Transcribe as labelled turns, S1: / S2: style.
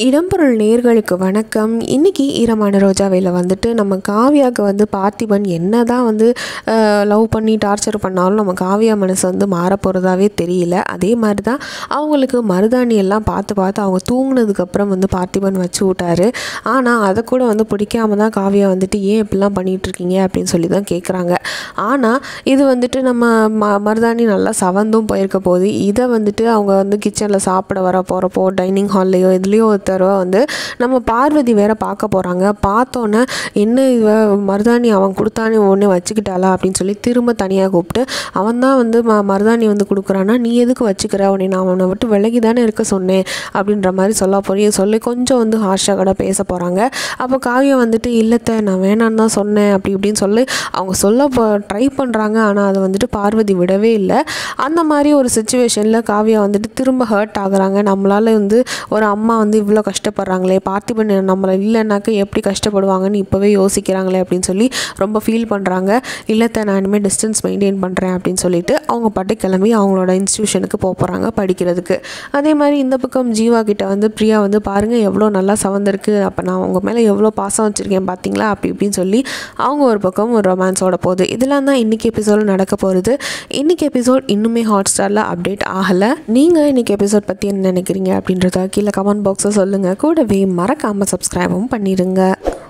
S1: இடம்பொருள் நேர்களுக்கு வணக்கம் இன்றைக்கி ஈரமான ரோஜாவையில் வந்துட்டு நம்ம காவியாவுக்கு வந்து பார்த்திபன் என்ன தான் வந்து லவ் பண்ணி டார்ச்சர் பண்ணாலும் நம்ம காவியா மனசு வந்து மாற போகிறதாவே தெரியல அதே மாதிரி தான் அவங்களுக்கு மருதாணி எல்லாம் பார்த்து பார்த்து அவங்க தூங்குனதுக்கப்புறம் வந்து பார்த்திபன் வச்சு விட்டாரு ஆனால் அதை கூட வந்து பிடிக்காம தான் காவியா வந்துட்டு ஏன் இப்படிலாம் பண்ணிகிட்ருக்கீங்க அப்படின்னு சொல்லி தான் கேட்குறாங்க ஆனால் இது வந்துட்டு நம்ம ம மருதாணி நல்லா சவந்தும் போயிருக்க போது இதை வந்துட்டு அவங்க வந்து கிச்சனில் சாப்பிட வர போகிறப்போ டைனிங் ஹால்லையோ இதுலேயோ ஒரு தடவை வந்து நம்ம பார்வதி வேற பார்க்க போகிறாங்க பார்த்தோன்னே என்ன இவ மருதாணி அவன் கொடுத்தானே ஒன்றே வச்சுக்கிட்டாளா அப்படின்னு சொல்லி திரும்ப தனியாக கூப்பிட்டு அவன் தான் வந்து ம மருதாணி வந்து கொடுக்குறான்னா நீ எதுக்கு வச்சுக்கிற உடனே நான் அவனை விட்டு விலகி தானே இருக்க சொன்னேன் அப்படின்ற மாதிரி சொல்ல போறிய சொல்லி கொஞ்சம் வந்து ஹார்ஷாக கூட பேச போகிறாங்க அப்போ காவியம் வந்துட்டு இல்லத்த நான் வேணான்னு தான் சொன்னேன் அப்படி இப்படின்னு சொல்லி அவங்க சொல்ல ட்ரை பண்ணுறாங்க ஆனால் அதை வந்துட்டு பார்வதி விடவே இல்லை அந்த மாதிரி ஒரு சுச்சுவேஷனில் காவியா வந்துட்டு திரும்ப ஹர்ட் ஆகுறாங்க நம்மளால் வந்து ஒரு அம்மா வந்து இவ்வளோ கஷ்டப்படுறாங்களே பார்த்திபன் நம்மளை இல்லைனாக்க எப்படி கஷ்டப்படுவாங்கன்னு இப்போவே யோசிக்கிறாங்களே அப்படின்னு சொல்லி ரொம்ப ஃபீல் பண்ணுறாங்க இல்லத்த நான் இனிமேல் டிஸ்டன்ஸ் மெயின்டைன் பண்ணுறேன் அப்படின்னு சொல்லிட்டு அவங்க பாட்டு கிளம்பி அவங்களோட இன்ஸ்டியூஷனுக்கு போக போகிறாங்க படிக்கிறதுக்கு அதே மாதிரி இந்த பக்கம் ஜீவா கிட்ட வந்து பிரியா வந்து பாருங்கள் எவ்வளோ நல்லா சவந்திருக்கு அப்போ நான் உங்கள் மேலே எவ்வளோ பாசம் வச்சுருக்கேன் பார்த்தீங்களா அப்படி இப்படின்னு சொல்லி அவங்க ஒரு பக்கம் ஒரு ரொமான்ஸோட போகுது இதெல்லாம் தான் இன்றைக்கி எபிசோடு நடக்க போகிறது இன்றைக்கி எபிசோட் இன்னுமே ஹாட் ஸ்டாரில் அப்டேட் ஆகலை நீங்கள் இன்றைக்கி எபிசோட் பற்றி என்ன நினைக்கிறீங்க அப்படின்றத கீழே கமெண்ட் பாக்ஸை சொல்லுங்கள் கூடவே மறக்காமல் சப்ஸ்கிரைபும் பண்ணிடுங்க